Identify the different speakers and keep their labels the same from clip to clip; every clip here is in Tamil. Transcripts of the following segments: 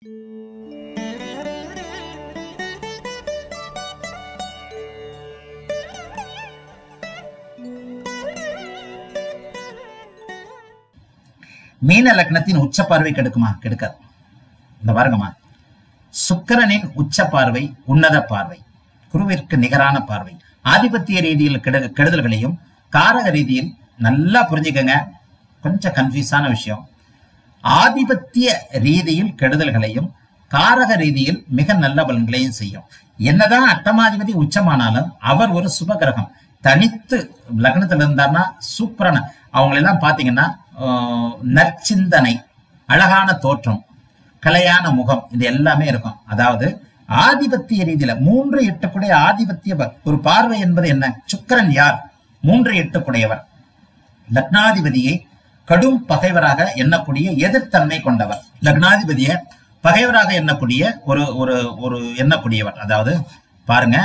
Speaker 1: மீன லக்னத்தின் உச்ச பார்வை கெடுக்குமா கெடுக்காது இந்த பாருங்கம்மா சுக்கிரனின் உச்ச பார்வை உன்னத பார்வை குருவிற்கு நிகரான பார்வை ஆதிபத்திய ரீதியில் கெடு கெடுதல்களையும் காரக ரீதியில் நல்லா புரிஞ்சுக்கங்க கொஞ்சம் கன்ஃபியூஸான விஷயம் ஆதிபத்திய ரீதியில் கெடுதல்களையும் காரக ரீதியில் மிக நல்ல பலன்களையும் செய்யும் என்னதான் அட்டமாதிபதி உச்சமானாலும் அவர் ஒரு சுப கிரகம் தனித்து லக்னத்துல இருந்தார்னா சூப்பரான அவங்களெல்லாம் பாத்தீங்கன்னா ஆஹ், நற்சிந்தனை அழகான தோற்றம் கலையான முகம் இது எல்லாமே இருக்கும் அதாவது ஆதிபத்திய ரீதியில மூன்று எட்டுக்குடைய ஆதிபத்திய ப- ஒரு பார்வை என்பது என்ன சுக்கிரன் யார் மூன்று எட்டுக்குடையவர் லக்னாதிபதியை கடும் பகைவராக எண்ணக்கூடிய எதிர்த்தன்மை கொண்டவர் லக்னாதிபதியை பகைவராக எண்ணக்கூடிய ஒரு ஒரு ஒரு எண்ணக்கூடியவர் அதாவது பாருங்க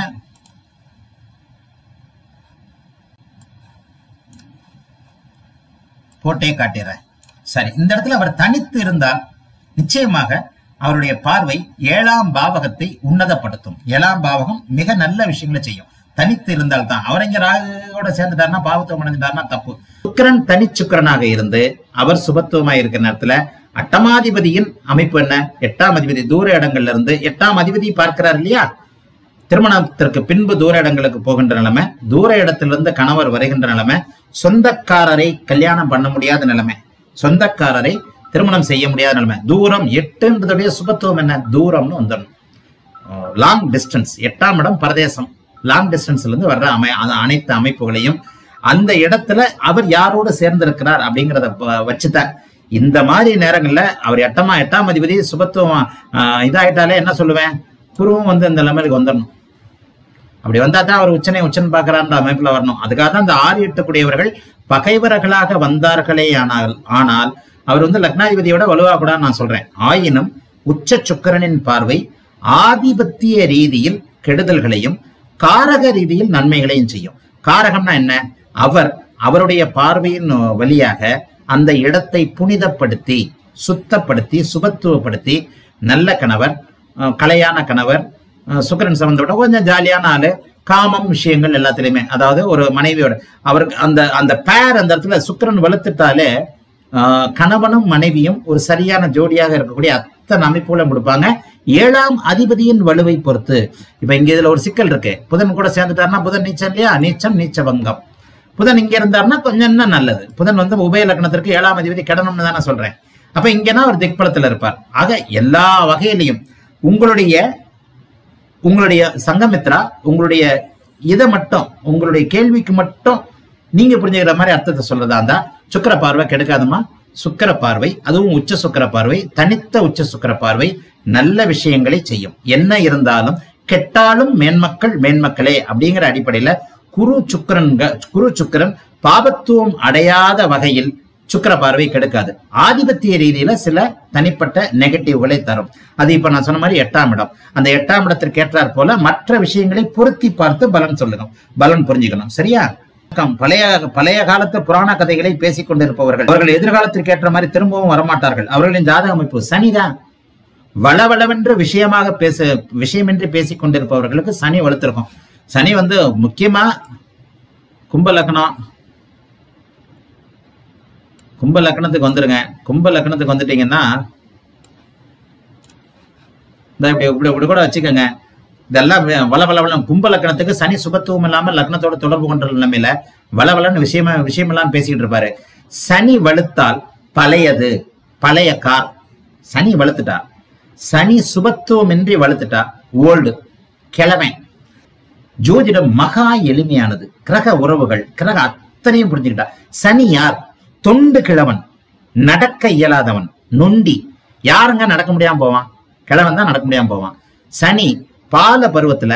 Speaker 1: போட்டே காட்டிடுறேன் சரி இந்த இடத்துல அவர் தனித்து இருந்தால் நிச்சயமாக அவருடைய பார்வை ஏழாம் பாவகத்தை உன்னதப்படுத்தும் ஏழாம் பாவகம் மிக நல்ல விஷயங்களை செய்யும் தனித்து இருந்தால் தான் அவர் இங்க ராகுவோட சேர்ந்துட்டாருன்னா பாவத்துவம் அடைஞ்சிட்டாருன்னா தப்பு சுக்கிரன் தனிச்சுக்கிரனாக இருந்து அவர் சுபத்துவமா இருக்கிற நேரத்துல அட்டமாதிபதியின் அமைப்பு என்ன எட்டாம் அதிபதி தூர இடங்கள்ல இருந்து எட்டாம் அதிபதி பார்க்கிறார் இல்லையா திருமணத்திற்கு பின்பு தூர இடங்களுக்கு போகின்ற நிலைமை தூர இடத்திலிருந்து கணவர் வருகின்ற நிலைமை சொந்தக்காரரை கல்யாணம் பண்ண முடியாத நிலைமை சொந்தக்காரரை திருமணம் செய்ய முடியாத நிலைமை தூரம் எட்டுன்றதுடைய சுபத்துவம் என்ன தூரம்னு வந்துடணும் லாங் டிஸ்டன்ஸ் எட்டாம் இடம் பரதேசம் லாங் டிஸ்டன்ஸ்ல இருந்து வர்ற அமை அந்த அனைத்து அமைப்புகளையும் அந்த இடத்துல அவர் யாரோடு சேர்ந்திருக்கிறார் அப்படிங்கிறத வ- வச்சுதான் இந்த மாதிரி நேரங்கள்ல அவர் எட்டமா எட்டாம் அதிபதி சுபத்துவம் ஆஹ், இதாயிட்டாலே என்ன சொல்லுவேன் குருவும் வந்து அந்த நிலைமைக்கு வந்துடணும் அப்படி வந்தா தான் அவர் உச்சனை உச்சன் பார்க்கறான்ற அமைப்புல வரணும் அதுக்காக தான் இந்த ஆறு எட்டுக்குடையவர்கள் பகைவர்களாக வந்தார்களே ஆனால் ஆனால் அவர் வந்து லக்னாதிபதியோட வலுவா கூட நான் சொல்றேன் ஆயினும் உச்ச சுக்கிரனின் பார்வை ஆதிபத்திய ரீதியில் கெடுதல்களையும் காரக ரீதியில் நன்மைகளையும் செய்யும் காரகம்னா என்ன அவர் அவருடைய பார்வையின் வழியாக அந்த இடத்தை புனிதப்படுத்தி சுத்தப்படுத்தி சுபத்துவப்படுத்தி நல்ல கணவர் அஹ், கலையான கணவர் அஹ், சுக்கிரன் சம்பந்தப்பட்ட கொஞ்சம் ஜாலியான ஆளு காமம் விஷயங்கள் எல்லாத்துலயுமே அதாவது ஒரு மனைவியோட அவருக்கு அந்த அந்த பேர் அந்த இடத்துல சுக்கிரன் வலுத்துட்டாலே ஆஹ், கணவனும் மனைவியும் ஒரு சரியான ஜோடியாக இருக்கக்கூடிய அத்தனை அமைப்புகளை கொடுப்பாங்க ஏழாம் அதிபதியின் வலுவை பொறுத்து இப்ப இங்க இதுல ஒரு சிக்கல் இருக்கு புதன் கூட சேர்ந்துட்டாருன்னா புதன் நீச்சம் இல்லையா நீச்சம் நீச்ச பங்கம் புதன் இங்க இருந்தாருன்னா கொஞ்சம் இன்னும் நல்லது புதன் வந்து உபய லக்னத்திற்கு ஏழாம் அதிபதி கிடணும்னு தானே சொல்றேன் அப்ப இங்கன்னா ஒரு திக்பலத்துல இருப்பார் ஆக எல்லா வகையிலையும் உங்களுடைய உங்களுடைய சங்கமித்ரா உங்களுடைய இதை மட்டும் உங்களுடைய கேள்விக்கு மட்டும் நீங்க புரிஞ்சுக்கிற மாதிரி அர்த்தத்தை சொல்றதா இருந்தா சுக்கிர பார்வை கெடுக்காதுமா சுக்கிர பார்வை அதுவும் உச்ச சுக்கிர பார்வை தனித்த உச்ச சுக்கிர பார்வை நல்ல விஷயங்களை செய்யும் என்ன இருந்தாலும் கெட்டாலும் மேன்மக்கள் மேன்மக்களே அப்படிங்கிற அடிப்படையில குரு சுக்கிரன் குரு சுக்கிரன் பாபத்துவம் அடையாத வகையில் சுக்கிர பார்வை கெடுக்காது ஆதிபத்திய ரீதியில சில தனிப்பட்ட நெகட்டிவ்களை தரும் அது இப்ப நான் சொன்ன மாதிரி எட்டாம் இடம் அந்த எட்டாம் இடத்திற்கு ஏற்றாற் போல மற்ற விஷயங்களை பொருத்தி பார்த்து பலன் சொல்லணும் பலன் புரிஞ்சுக்கணும் சரியா வணக்கம். பழைய பழைய காலத்து புராண கதைகளை பேசிக் கொண்டிருப்பவர்கள் அவர்கள் எதிர்காலத்திற்கு ஏற்ற மாதிரி திரும்பவும் வரமாட்டார்கள் அவர்களின் ஜாதக அமைப்பு சனிதான் வளவளவென்று விஷயமாக பேச விஷயமின்றி பேசிக் கொண்டிருப்பவர்களுக்கு சனி வலுத்திருக்கும் சனி வந்து முக்கியமா கும்ப லக்னம் கும்ப லக்னத்துக்கு வந்துருங்க கும்ப லக்னத்துக்கு வந்துட்டீங்கன்னா இந்த இப்படி இப்படி இப்படி கூட வச்சுக்கோங்க இதெல்லாம் வே- வளவளவளம் கும்ப லக்னத்துக்கு சனி சுபத்துவம் இல்லாம லக்னத்தோட தொடர்பு கொண்ட நிலைமையில வளவளன்னு விஷயமா விஷயமெல்லாம் பேசிக்கிட்டு இருப்பாரு சனி வலுத்தால் பழையது பழைய கார் சனி வலுத்துட்டா சனி சுபத்துவமின்றி வலுத்துட்டா ஓல்டு கிழமை ஜோதிடம் மகா எளிமையானது கிரக உறவுகள் கிரக அத்தனையும் புரிஞ்சுக்கிட்டா சனி யார் தொண்டு கிழவன் நடக்க இயலாதவன் நொண்டி யாருங்க நடக்க முடியாம போவான் கிழவன் தான் நடக்க முடியாம போவான் சனி பால பருவத்துல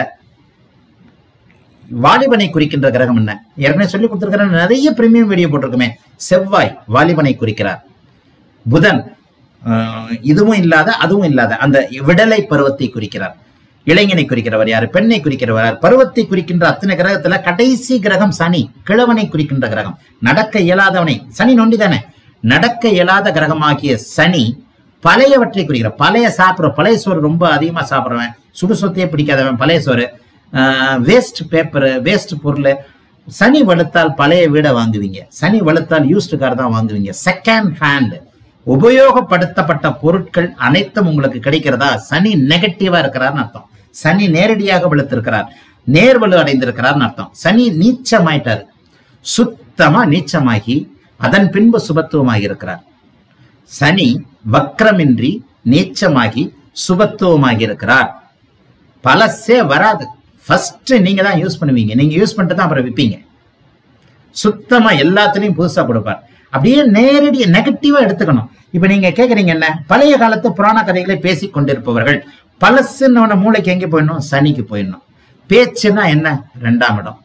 Speaker 1: வாலிபனை குறிக்கின்ற கிரகம் என்ன ஏற்கனவே சொல்லி கொடுத்திருக்கிற நிறைய பிரீமியம் வீடியோ போட்டிருக்குமே செவ்வாய் வாலிபனை குறிக்கிறார் புதன் ஆஹ், இதுவும் இல்லாத அதுவும் இல்லாத அந்த விடலை பருவத்தை குறிக்கிறார் இளைஞனை குறிக்கிறவர் யாரு பெண்ணை குறிக்கிறவர் யார் பருவத்தை குறிக்கின்ற அத்தனை கிரகத்துல கடைசி கிரகம் சனி கிழவனை குறிக்கின்ற கிரகம் நடக்க இயலாதவனை சனி நொண்டி தானே நடக்க இயலாத கிரகமாகிய சனி பழையவற்றை குறிக்கிற பழைய சாப்பிட்ற பழைய சோறு ரொம்ப அதிகமா சாப்பிட்றவன் சுடு சொத்தையே பிடிக்காதவன் பழைய சோறு வேஸ்ட் பேப்பர் வேஸ்ட் பொருள் சனி வலுத்தால் பழைய வீடை வாங்குவீங்க சனி வலுத்தால் யூஸ்டு கார் தான் வாங்குவீங்க செகண்ட் ஹேண்ட் உபயோகப்படுத்தப்பட்ட பொருட்கள் அனைத்தும் உங்களுக்கு கிடைக்கிறதா சனி நெகட்டிவா இருக்கிறார்னு அர்த்தம் சனி நேரடியாக வெளுத்திருக்கிறார் நேர்வலு அடைந்திருக்கிறார்னு அர்த்தம் சனி நீச்சமாயிட்டாரு சுத்தமா நீச்சமாகி அதன் பின்பு சுபத்துவமாகி இருக்கிறார் சனி வக்ரமின்றி நீச்சமாகி சுபத்துவமாகி இருக்கிறார் பழசே வராது ஃபர்ஸ்ட் நீங்க தான் யூஸ் பண்ணுவீங்க நீங்க யூஸ் பண்ணிட்டு தான் அப்புறம் விற்பீங்க சுத்தமா எல்லாத்துலயும் புதுசா கொடுப்பார் அப்படியே நேரடி நெகட்டிவா எடுத்துக்கணும் இப்ப நீங்க கேக்குறீங்க என்ன பழைய காலத்து புராண கதைகளை பேசி கொண்டிருப்பவர்கள் பழசுன்னு மூளைக்கு எங்க போயிடணும் சனிக்கு போயிடணும் பேச்சுன்னா என்ன ரெண்டாம் இடம்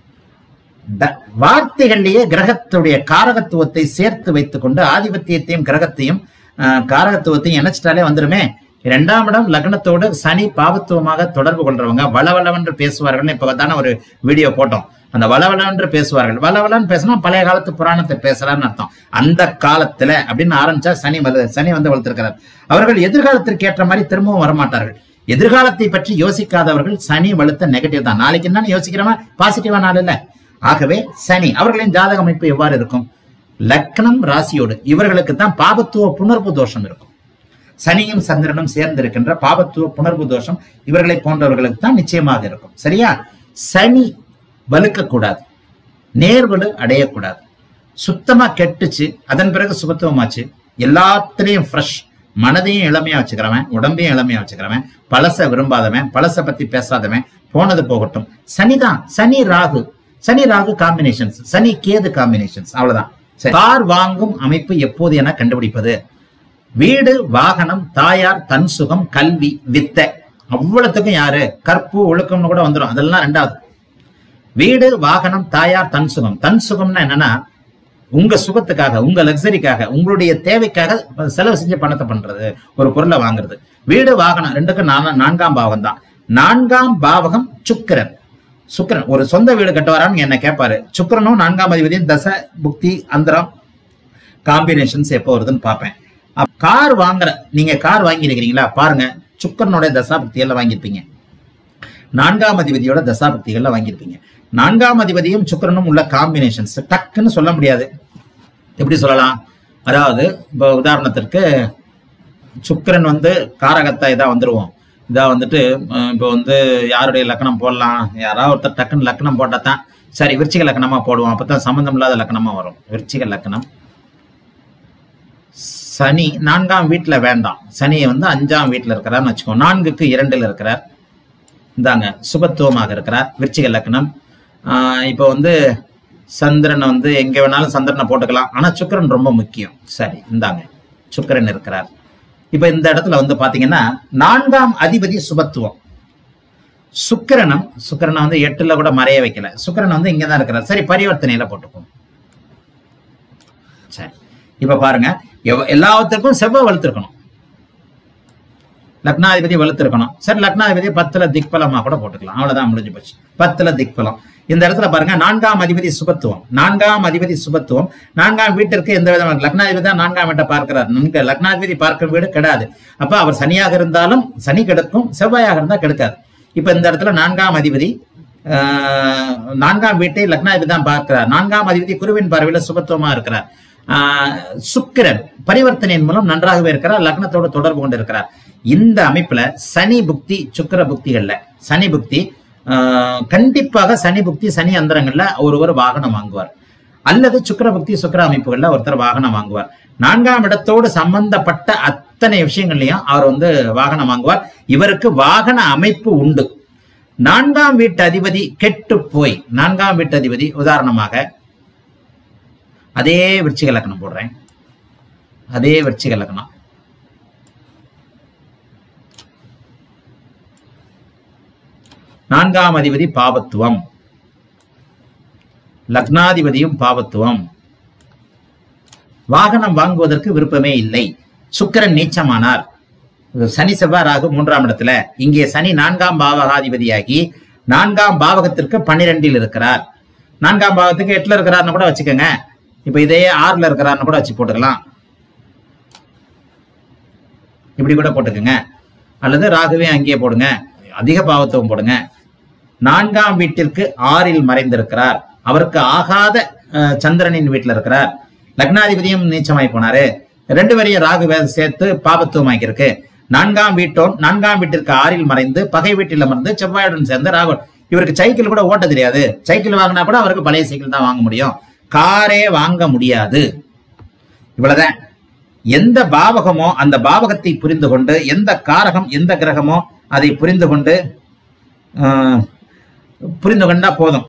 Speaker 1: ட- வார்த்தைகள்லயே கிரகத்துடைய காரகத்துவத்தை சேர்த்து வைத்துக் கொண்டு ஆதிபத்தியத்தையும் கிரகத்தையும் ஆஹ், காரகத்துவத்தையும் இணைச்சிட்டாலே வந்துருமே இரண்டாம் இடம் லக்னத்தோடு சனி பாவத்துவமாக தொடர்பு கொள்றவங்க வளவளவென்று பேசுவார்கள் இப்ப தானே ஒரு வீடியோ போட்டோம் அந்த வளவளவென்று பேசுவார்கள் வளவளன்னு பேசினா பழைய காலத்து புராணத்தை பேசுறான்னு அர்த்தம் அந்த காலத்துல அப்படின்னு ஆரம்பிச்சா சனி வலு சனி வந்து வளர்த்திருக்கிறார் அவர்கள் எதிர்காலத்திற்கு ஏற்ற மாதிரி திரும்பவும் வரமாட்டார்கள் எதிர்காலத்தை பற்றி யோசிக்காதவர்கள் சனி வலுத்த நெகட்டிவ் தான் நாளைக்கு என்னன்னு யோசிக்கிறவன் பாசிட்டிவா நாள் இல்ல ஆகவே சனி அவர்களின் ஜாதக அமைப்பு எவ்வாறு இருக்கும் லக்னம் ராசியோடு இவர்களுக்கு தான் பாபத்துவ புணர்வு தோஷம் இருக்கும் சனியும் சந்திரனும் சேர்ந்து இருக்கின்ற பாபத்துவ புணர்வு தோஷம் இவர்களை போன்றவர்களுக்கு தான் நிச்சயமாக இருக்கும் சரியா சனி வலுக்க கூடாது நேர்வலு அடையக்கூடாது சுத்தமா கெட்டுச்சு அதன் பிறகு சுபத்துவமாச்சு எல்லாத்துலயும் ஃப்ரெஷ் மனதையும் இளமையா வச்சுக்கிறவன் உடம்பையும் இளமையா வச்சுக்கிறவன் பழச விரும்பாதவன் பழச பத்தி பேசாதவன் போனது போகட்டும் சனிதான் சனி ராகு சனி ராகு காம்பினேஷன்ஸ் சனி கேது காம்பினேஷன்ஸ் அவ்வளவுதான் சரி. கார் வாங்கும் அமைப்பு எப்போது என கண்டுபிடிப்பது வீடு வாகனம் தாயார் தன் சுகம் கல்வி வித்தை அவ்வளவுத்துக்கும் யாரு கற்பு ஒழுக்கம்னு கூட வந்துடும் அதெல்லாம் ரெண்டாவது வீடு வாகனம் தாயார் தன் சுகம் தன் சுகம்னா என்னன்னா உங்க சுகத்துக்காக உங்க லக்ஸரிக்காக உங்களுடைய தேவைக்காக செலவு செஞ்சு பணத்தை பண்றது ஒரு பொருளை வாங்குறது வீடு வாகனம் ரெண்டுக்கும் நாலா- நான்காம் பாவம் தான் நான்காம் பாவகம் சுக்கிரன் சுக்கிரன் ஒரு சொந்த வீடு கட்டுவாரான்னு என்ன கேட்பாரு சுக்கிரனும் நான்காம் அதிபதியும் தசை புக்தி அந்தரம் காம்பினேஷன்ஸ் எப்போ வருதுன்னு பார்ப்பேன் அப்ப கார் வாங்குற நீங்க கார் வாங்கியிருக்கிறீங்களா பாருங்க சுக்கரனுடைய தசாபக்தியெல்லாம் வாங்கியிருப்பீங்க நான்காம் அதிபதியோட தசாபக்திகள்ல வாங்கியிருப்பீங்க நான்காம் அதிபதியும் சுக்கிரனும் உள்ள காம்பினேஷன்ஸ் டக்குன்னு சொல்ல முடியாது எப்படி சொல்லலாம் அதாவது இப்போ உதாரணத்திற்கு சுக்கிரன் வந்து காரகத்தா இதா வந்துருவோம் இதா வந்துட்டு அஹ், இப்போ வந்து யாருடைய லக்கணம் போடலாம் யாராவது ஒருத்தர் டக்குன்னு லக்கணம் போட்டா தான் சரி விருச்சிக லக்கணமா போடுவோம் அப்பதான் சம்மந்தம் இல்லாத லக்கணமா வரும் விருச்சிக லக்கணம் சனி நான்காம் வீட்டுல வேண்டாம் சனியை வந்து அஞ்சாம் வீட்டுல இருக்கிறார்னு வச்சுக்கோ நான்குக்கு இரண்டுல இருக்கிறார் இந்தாங்க சுபத்துவமாக இருக்கிறார் விருச்சிக லக்னம் ஆஹ் இப்போ வந்து சந்திரனை வந்து எங்க வேணாலும் சந்திரனை போட்டுக்கலாம் ஆனா சுக்கிரன் ரொம்ப முக்கியம் சரி இந்தாங்க சுக்கிரன் இருக்கிறார் இப்ப இந்த இடத்துல வந்து பாத்தீங்கன்னா நான்காம் அதிபதி சுபத்துவம் சுக்கிரனம் சுக்கிரனை வந்து எட்டுல கூட மறைய வைக்கல சுக்கிரன் வந்து இங்கதான் இருக்கிறார் சரி பரிவர்த்தனையில போட்டுப்போம் சரி இப்ப பாருங்க எவ- எல்லாத்துக்கும் செவ்வாய் வலுத்திருக்கணும் லக்னாதிபதி வலுத்திருக்கணும் சரி லக்னாதிபதி பத்துல திக்பலமா கூட போட்டுக்கலாம் அவ்வளவுதான் முடிஞ்சு போச்சு பத்துல திக்பலம் இந்த இடத்துல பாருங்க நான்காம் அதிபதி சுபத்துவம் நான்காம் அதிபதி சுபத்துவம் நான்காம் வீட்டிற்கு எந்த விதமான லக்னாதிபதி தான் நான்காம் வீட்டை பார்க்கிறார் நன்கு லக்னாதிபதி பார்க்கும் வீடு கிடையாது அப்ப அவர் சனியாக இருந்தாலும் சனி கெடுக்கும் செவ்வாயாக இருந்தா கெடுக்காது இப்ப இந்த இடத்துல நான்காம் அதிபதி ஆஹ், நான்காம் வீட்டை லக்னாதிபதி தான் பார்க்கிறார் நான்காம் அதிபதி குருவின் பார்வையில சுபத்துவமா இருக்கிறார் ஆஹ், சுக்கிரன் பரிவர்த்தனையின் மூலம் நன்றாகவே இருக்கிறார் லக்னத்தோடு தொடர்பு கொண்டு இருக்கிறார் இந்த அமைப்புல சனி புக்தி சுக்கிர புக்திகள்ல சனி புக்தி ஆஹ், கண்டிப்பாக சனி புக்தி சனி அந்தரங்கள்ல ஒருவர் வாகனம் வாங்குவார் அல்லது சுக்கிர புக்தி சுக்கிர அமைப்புகள்ல ஒருத்தர் வாகனம் வாங்குவார் நான்காம் இடத்தோடு சம்பந்தப்பட்ட அத்தனை விஷயங்கள்லயும் அவர் வந்து வாகனம் வாங்குவார் இவருக்கு வாகன அமைப்பு உண்டு நான்காம் வீட்டு அதிபதி கெட்டு போய் நான்காம் வீட்டு அதிபதி உதாரணமாக அதே விருச்சிக லக்னம் போடுறேன் அதே விருச்சிக லக்னம் நான்காம் அதிபதி பாபத்துவம் லக்னாதிபதியும் பாவத்துவம் வாகனம் வாங்குவதற்கு விருப்பமே இல்லை சுக்கிரன் நீச்சமானார் சனி செவ்வாய் ராகு மூன்றாம் இடத்துல இங்கே சனி நான்காம் பாவகாதிபதியாகி நான்காம் பாவகத்திற்கு பன்னிரெண்டில் இருக்கிறார் நான்காம் பாவத்துக்கு எட்டுல இருக்கிறார்னு கூட வச்சுக்கோங்க இப்ப இதே ஆறுல இருக்கிறார்னு கூட வச்சு போட்டுக்கலாம் இப்படி கூட போட்டுக்கோங்க அல்லது ராகுவே அங்கேயே போடுங்க அதிக பாவத்துவம் போடுங்க நான்காம் வீட்டிற்கு ஆறில் மறைந்திருக்கிறார் அவருக்கு ஆகாத அஹ், சந்திரனின் வீட்டில் இருக்கிறார் லக்னாதிபதியும் நீச்சமாய் போனாரு ரெண்டு பேரையும் ராகு வே- சேர்த்து பாபத்துவம் இருக்கு நான்காம் வீட்டோன் நான்காம் வீட்டிற்கு ஆறில் மறைந்து பகை வீட்டில் அமர்ந்து செவ்வாயுடன் சேர்ந்து ராகு இவருக்கு சைக்கிள் கூட ஓட்ட தெரியாது சைக்கிள் வாங்கினா கூட அவருக்கு பழைய சைக்கிள் தான் வாங்க முடியும் காரே வாங்க முடியாது இவ்வளவுதான் எந்த பாவகமோ அந்த பாவகத்தை புரிந்து கொண்டு எந்த காரகம் எந்த கிரகமோ அதை புரிந்து கொண்டு ஆஹ், புரிந்து கொண்டா போதும்